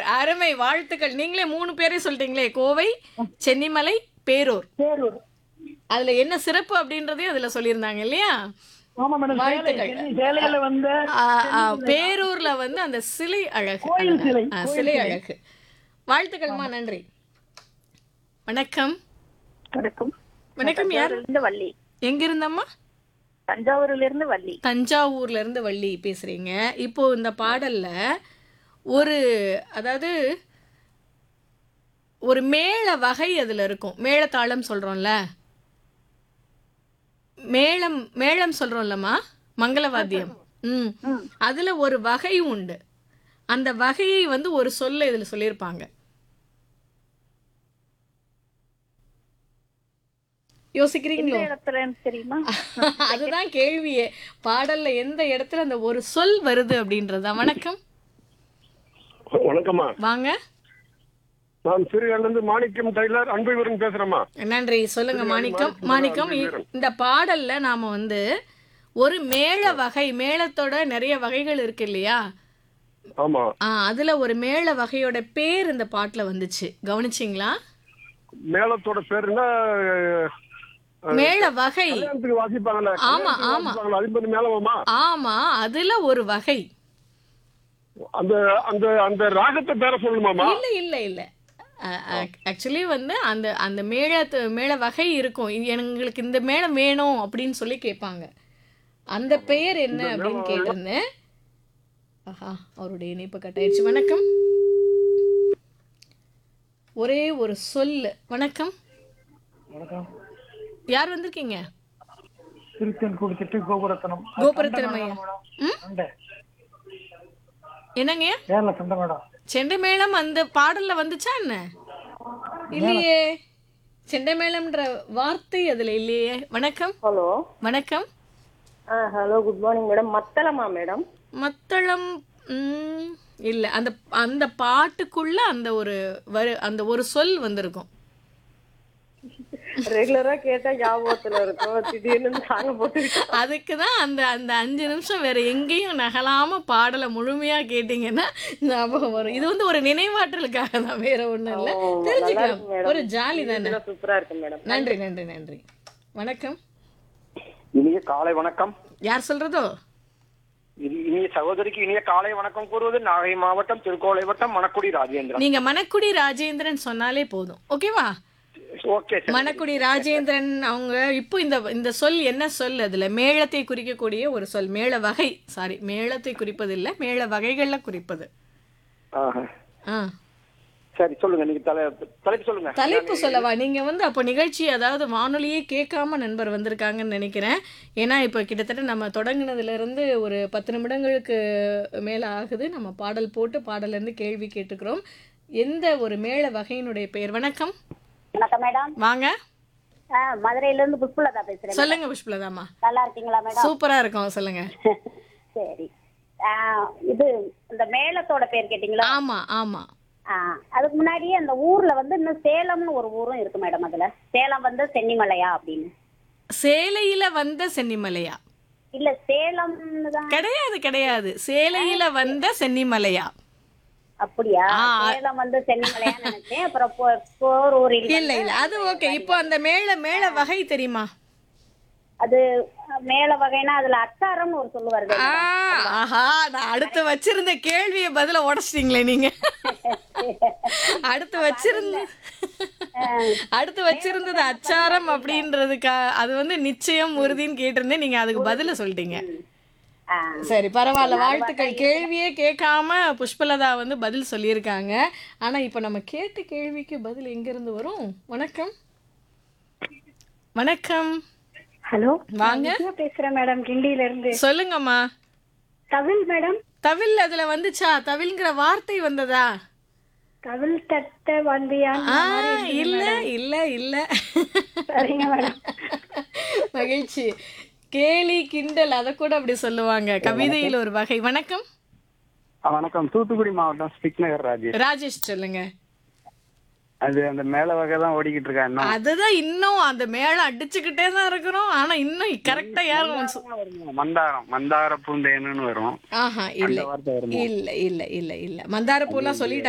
பேரூர் அருமை வாழ்த்துக்கள் நீங்களே மூணு பேரே சொல்லிட்டீங்களே கோவை சென்னிமலை பேரூர் பேரூர் அதுல என்ன சிறப்பு அப்படின்றதையும் அதுல சொல்லியிருந்தாங்க இல்லையா ஆமா மேடம் சேலை வாழ்த்துக்கள். சென்னை சேலையில வந்த ஆ, ஆ, பேரூர்ல வந்து அந்த சிலை அழகு கோயில் சிலை, ஆ, சிலை அழகு வாழ்த்துக்கள்மா நன்றி வணக்கம் வணக்கம் வணக்கம் யார் இருந்து வள்ளி எங்க இருந்தம்மா தஞ்சாவூர்ல இருந்து வள்ளி தஞ்சாவூர்ல இருந்து வள்ளி பேசுறீங்க இப்போ இந்த பாடல்ல ஒரு அதாவது ஒரு மேள வகை அதுல இருக்கும் மேளதாளம் சொல்றோம்ல மேளம் மேளம் சொல்றோம்லம்மா மங்களவாத்தியம் ம் அதுல ஒரு வகை உண்டு அந்த வகையை வந்து ஒரு சொல்ல இதுல சொல்லியிருப்பாங்க யோசிக்கிறீங்களோ இடத்துலன்னு தெரியுமா அதுதான் கேள்வியே பாடல்ல எந்த இடத்துல அந்த ஒரு சொல் வருது அப்படின்றதா வணக்கம் வணக்கம்மா வாங்க நான் சிறுகாலிருந்து மாணிக்கம் டைலர் அன்பைவரன் பேசுறேம்மா நன்றி சொல்லுங்க மாணிக்கம் மாணிக்கம் இ- இந்த பாடல்ல நாம வந்து ஒரு மேள வகை மேளத்தோட நிறைய வகைகள் இருக்கு இல்லையா ஆமா ஆ அதுல ஒரு மேள வகையோட பேர் இந்த பாட்டுல வந்துச்சு கவனிச்சிங்களா மேளத்தோட பேருன்னா மேள வகை கல்யாணத்துக்கு வாசிப்பாங்கல்ல ஆமா, கல்யாணத்துக்கு ஆமா. வாசிப்பாங்கல்ல, அது மாதிரி மேளமாமா ஆமா அதுல ஒரு வகை அந்த அந்த அந்த ராகத்தை பேர சொல்லணுமாமா இல்ல இல்ல இல்ல ஆக்சுவலி வந்து அந்த அந்த மேளத்து மேள வகை இருக்கும் இது எங்களுக்கு இந்த மேளம் வேணும் அப்படின்னு சொல்லி கேட்பாங்க அந்த பெயர் என்ன அப்படின்னு கேட்டிருந்தேன் ஆஹா அவருடைய இணைப்பு கட்டாயிடுச்சு வணக்கம் ஒரே ஒரு சொல்லு வணக்கம் வணக்கம் யார் வந்திருக்கீங்க திருத்தன் கொடுத்துட்டு கோபுரத்தனம் கோபுரத்தினம் ஐயா ம் சண்டை என்னங்கய்யா கேரள சண்டை மேடம் செண்டை மேளம் அந்த பாடல்ல வந்துச்சா என்ன இல்லையே செண்டை மேளம்ன்ற வார்த்தை அதுல இல்லையே வணக்கம் ஹலோ வணக்கம் ஆ ஹலோ குட் மார்னிங் மேடம் மத்தளமா மேடம் மத்தளம் ம், இல்ல அந்த அந்த பாட்டுக்குள்ள அந்த ஒரு வரு அந்த ஒரு சொல் வந்திருக்கும் ரெகுலரா கேட்டா ஞாபகத்துல இருக்கும் திடீர்னு சாங்க போட்டு அதுக்கு தான் அந்த அந்த அஞ்சு நிமிஷம் வேற எங்கேயும் நகலாம பாடலை முழுமையா கேட்டீங்கன்னா ஞாபகம் வரும் இது வந்து ஒரு நினைவாற்றலுக்காக தான் வேற ஒண்ணும் இல்ல தெரிஞ்சுக்கலாம் ஒரு ஜாலி தானே சூப்பரா இருக்கு மேடம் நன்றி நன்றி நன்றி வணக்கம் இனிய காலை வணக்கம் யார் சொல்றதோ இனி- இனிய சகோதரிக்கு இனிய காலை வணக்கம் கூறுவது நாகை மாவட்டம் திருக்கோளை வட்டம் மணக்குடி ராஜேந்திரன் நீங்க மணக்குடி ராஜேந்திரன் சொன்னாலே போதும் ஓகேவா ஓகே சார் மணக்குடி ராஜேந்திரன் அவங்க இப்போ இந்த இந்த சொல் என்ன சொல் அதுல மேளத்தை குறிக்கக்கூடிய ஒரு சொல் மேள வகை சாரி மேளத்தை குறிப்பதில்லை மேள வகைகள்ல குறிப்பது ஆஹா. ஆ சரி சொல்லுங்க நீங்க தலை தலைப்பு சொல்லுங்க தலைப்பு சொல்லவா நீங்க வந்து அப்போ நிகழ்ச்சி அதாவது வானொலியே கேட்காம நண்பர் வந்திருக்காங்கன்னு நினைக்கிறேன் ஏன்னா இப்போ கிட்டத்தட்ட நம்ம தொடங்குனதுல இருந்து ஒரு பத்து நிமிடங்களுக்கு மேல ஆகுது நம்ம பாடல் போட்டு பாடல்ல இருந்து கேள்வி கேட்டுக்கிறோம் எந்த ஒரு மேள வகையினுடைய பெயர் வணக்கம் வணக்கம் மேடம் வாங்க ஆ, மதுரையில இருந்து புஷ்பலதா பேசுறேன் சொல்லுங்க புஷ்பலதாமா நல்லா இருக்கீங்களா மேடம் சூப்பரா இருக்கும் சொல்லுங்க சரி ஆ, இது இந்த மேளத்தோட பேர் கேட்டீங்களா ஆமா ஆமா ஆ, அதுக்கு முன்னாடியே அந்த ஊர்ல வந்து இன்னும் சேலம்னு ஒரு ஊரும் இருக்கு மேடம் அதுல சேலம் வந்து சென்னிமலையா அப்படின்னு சேலையில வந்த சென்னிமலையா இல்ல சேலம்னு தான் கிடையாது கிடையாது சேலையில வந்த சென்னிமலையா அப்படியா ஆ. சேலம் வந்து சென்னிமலையான்னு நினைச்சேன் அப்புறம் போ- போர் ஊரில் இல்ல இல்ல அது ஓகே இப்போ அந்த மேள மேள வகை தெரியுமா அது மேல வகைனா அதுல அச்சாரம்னு ஒரு சொல்லு வருது ஆ, ஆஹா நான் அடுத்து வச்சிருந்த கேள்வியை பதில உடைச்சிட்டீங்களே நீங்க அடுத்து வச்சிருந்த அடுத்து வச்சிருந்தது அச்சாரம் அப்படின்றதுக்கா அது வந்து நிச்சயம் உறுதின்னு கேட்டிருந்தேன் நீங்க அதுக்கு பதில சொல்லிட்டீங்க ஆ. சரி பரவாயில்ல வாழ்த்துக்கள் கேள்வியே கேட்காம புஷ்பலதா வந்து பதில் சொல்லியிருக்காங்க ஆனா இப்ப நம்ம கேட்ட கேள்விக்கு பதில் எங்க இருந்து வரும் வணக்கம் வணக்கம் ஹலோ வாங்க பேசுறேன் மேடம் கிண்டியில இருந்து சொல்லுங்கம்மா தவில் மேடம் தவில் அதுல வந்துச்சா தவில்ங்கிற வார்த்தை வந்ததா தவில் தட்ட வந்தியா ஆ இல்ல இல்ல இல்ல சரிங்க மேடம் மகிழ்ச்சி கேலி கிண்டல் அத கூட அப்படி சொல்லுவாங்க கவிதையில் ஒரு வகை வணக்கம் ஆ, வணக்கம் தூத்துக்குடி மாவட்டம் ஸ்பிக் நகர் ராஜேஷ் ராஜேஷ் சொல்லுங்க அது அந்த மேல வகை தான் ஓடிக்கிட்டு இருக்கா இன்னும் அதுதான் இன்னும் அந்த மேளம் அடிச்சுக்கிட்டே தான் இருக்கிறோம் ஆனா இன்னும் கரெக்டா யாரும் சொ- மந்தாரம் மந்தார பூந்தேன்னு வரும் ஆஹா இல்ல வார்த்தை வருமா? இல்ல இல்ல இல்ல இல்ல மந்தார பூலாம் சொல்லிட்டாங்க